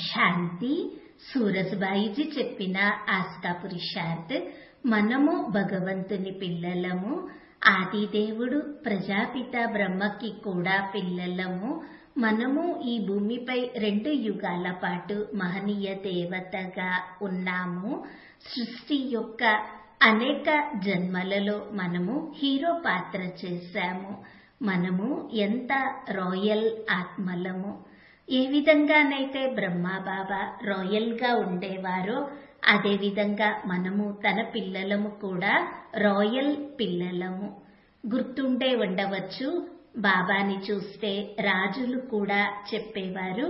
శాంతి సూరజ్బాయిజీ చెప్పిన ఆస్కా పురుషార్థ్ మనము భగవంతుని పిల్లలము ఆదిదేవుడు ప్రజాపిత బ్రహ్మకి కూడా పిల్లలము మనము ఈ భూమిపై రెండు యుగాల పాటు మహనీయ దేవతగా ఉన్నాము సృష్టి యొక్క అనేక జన్మలలో మనము హీరో పాత్ర చేశాము మనము ఎంత రాయల్ ఆత్మలము ఏ విధంగానైతే బ్రహ్మబాబా రాయల్ గా ఉండేవారో అదే విధంగా మనము తన పిల్లలము కూడా రాయల్ పిల్లలము గుర్తుండే ఉండవచ్చు బాబాని చూస్తే రాజులు కూడా చెప్పేవారు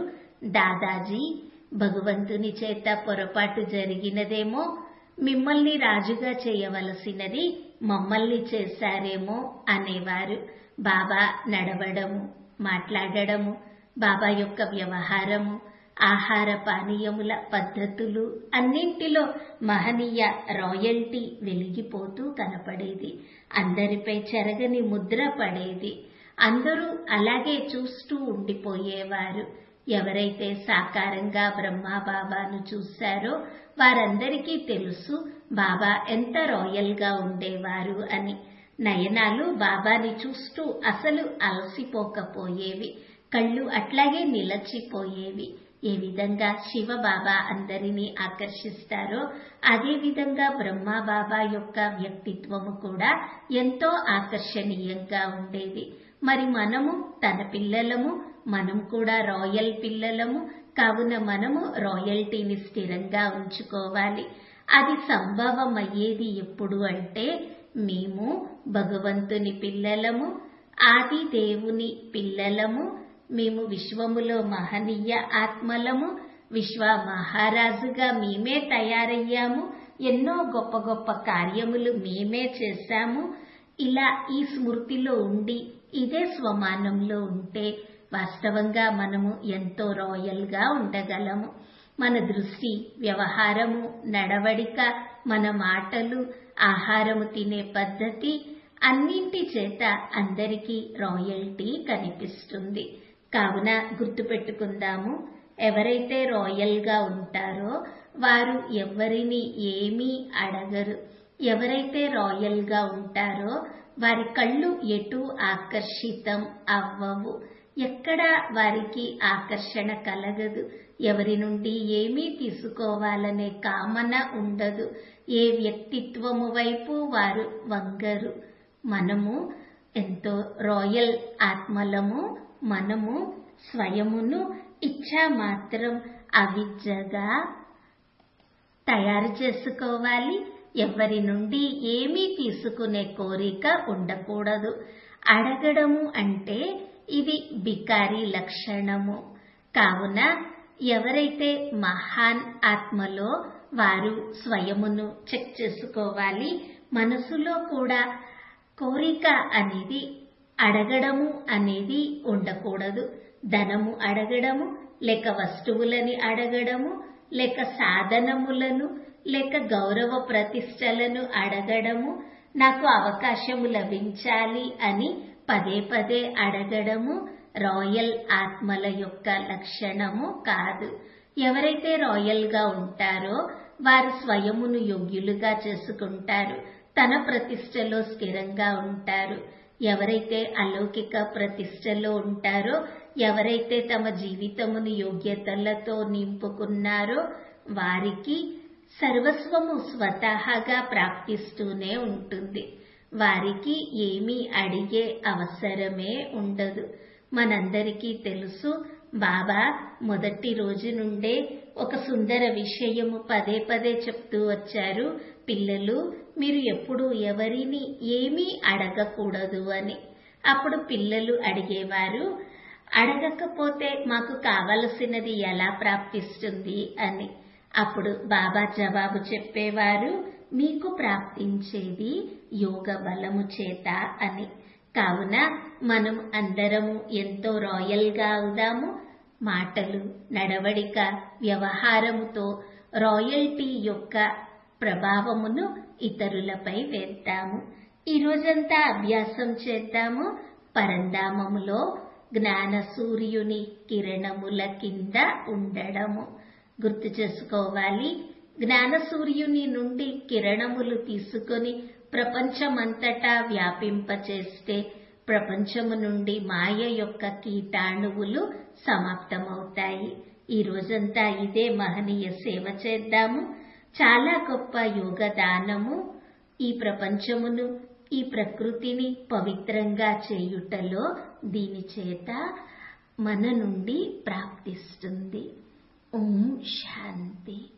దాదాజీ భగవంతుని చేత పొరపాటు జరిగినదేమో మిమ్మల్ని రాజుగా చేయవలసినది మమ్మల్ని చేశారేమో అనేవారు బాబా నడవడము మాట్లాడడము బాబా యొక్క వ్యవహారము ఆహార పానీయముల పద్ధతులు అన్నింటిలో మహనీయ రాయల్టీ వెలిగిపోతూ కనపడేది అందరిపై చెరగని ముద్ర పడేది అందరూ అలాగే చూస్తూ ఉండిపోయేవారు ఎవరైతే సాకారంగా బ్రహ్మా బాబాను చూశారో వారందరికీ తెలుసు బాబా ఎంత రాయల్ గా ఉండేవారు అని నయనాలు బాబాని చూస్తూ అసలు అలసిపోకపోయేవి కళ్ళు అట్లాగే నిలచిపోయేవి ఏ విధంగా శివ బాబా అందరినీ ఆకర్షిస్తారో అదే విధంగా బ్రహ్మ బాబా యొక్క వ్యక్తిత్వము కూడా ఎంతో ఆకర్షణీయంగా ఉండేది మరి మనము తన పిల్లలము మనం కూడా రాయల్ పిల్లలము కావున మనము రాయల్టీని స్థిరంగా ఉంచుకోవాలి అది సంభవం అయ్యేది ఎప్పుడు అంటే మేము భగవంతుని పిల్లలము ఆది దేవుని పిల్లలము మేము విశ్వములో మహనీయ ఆత్మలము విశ్వ మహారాజుగా మేమే తయారయ్యాము ఎన్నో గొప్ప గొప్ప కార్యములు మేమే చేశాము ఇలా ఈ స్మృతిలో ఉండి ఇదే స్వమానంలో ఉంటే వాస్తవంగా మనము ఎంతో రాయల్ గా ఉండగలము మన దృష్టి వ్యవహారము నడవడిక మన మాటలు ఆహారము తినే పద్ధతి అన్నింటి చేత అందరికీ రాయల్టీ కనిపిస్తుంది కావున గుర్తుపెట్టుకుందాము ఎవరైతే రాయల్ గా ఉంటారో వారు ఎవరిని ఏమీ అడగరు ఎవరైతే రాయల్ గా ఉంటారో వారి కళ్ళు ఎటు ఆకర్షితం అవ్వవు ఎక్కడ వారికి ఆకర్షణ కలగదు ఎవరి నుండి ఏమీ తీసుకోవాలనే కామన ఉండదు ఏ వ్యక్తిత్వము వైపు వారు వంగరు మనము ఎంతో రాయల్ ఆత్మలము మనము స్వయమును ఇచ్చా మాత్రం అవిద్యగా తయారు చేసుకోవాలి ఎవరి నుండి ఏమీ తీసుకునే కోరిక ఉండకూడదు అడగడము అంటే ఇది బికారి లక్షణము కావున ఎవరైతే మహాన్ ఆత్మలో వారు స్వయమును చెక్ చేసుకోవాలి మనసులో కూడా కోరిక అనేది అడగడము అనేది ఉండకూడదు ధనము అడగడము లేక వస్తువులని అడగడము లేక సాధనములను లేక గౌరవ ప్రతిష్టలను అడగడము నాకు అవకాశము లభించాలి అని పదే పదే అడగడము రాయల్ ఆత్మల యొక్క లక్షణము కాదు ఎవరైతే రాయల్ గా ఉంటారో వారు స్వయమును యోగ్యులుగా చేసుకుంటారు తన ప్రతిష్టలో స్థిరంగా ఉంటారు ఎవరైతే అలౌకిక ప్రతిష్టలో ఉంటారో ఎవరైతే తమ జీవితమును యోగ్యతలతో నింపుకున్నారో వారికి సర్వస్వము స్వతహాగా ప్రాప్తిస్తూనే ఉంటుంది వారికి ఏమీ అడిగే అవసరమే ఉండదు మనందరికీ తెలుసు బాబా మొదటి రోజు నుండే ఒక సుందర విషయము పదే పదే చెప్తూ వచ్చారు పిల్లలు మీరు ఎప్పుడు ఎవరిని ఏమీ అడగకూడదు అని అప్పుడు పిల్లలు అడిగేవారు అడగకపోతే మాకు కావలసినది ఎలా ప్రాప్తిస్తుంది అని అప్పుడు బాబా జవాబు చెప్పేవారు మీకు ప్రాప్తించేది యోగ బలము చేత అని కావున మనం అందరము ఎంతో రాయల్ గా అవుదాము మాటలు నడవడిక వ్యవహారముతో రాయల్టీ యొక్క ప్రభావమును ఇతరులపై వేద్దాము ఈ రోజంతా అభ్యాసం చేద్దాము పరంధామములో జ్ఞాన సూర్యుని కిరణముల కింద ఉండడము గుర్తు చేసుకోవాలి జ్ఞాన సూర్యుని నుండి కిరణములు తీసుకొని ప్రపంచమంతటా వ్యాపింపచేస్తే ప్రపంచము నుండి మాయ యొక్క కీటాణువులు సమాప్తమవుతాయి ఈ రోజంతా ఇదే మహనీయ సేవ చేద్దాము చాలా గొప్ప యోగదానము ఈ ప్రపంచమును ఈ ప్రకృతిని పవిత్రంగా చేయుటలో దీని చేత మన నుండి ప్రాప్తిస్తుంది ఓం శాంతి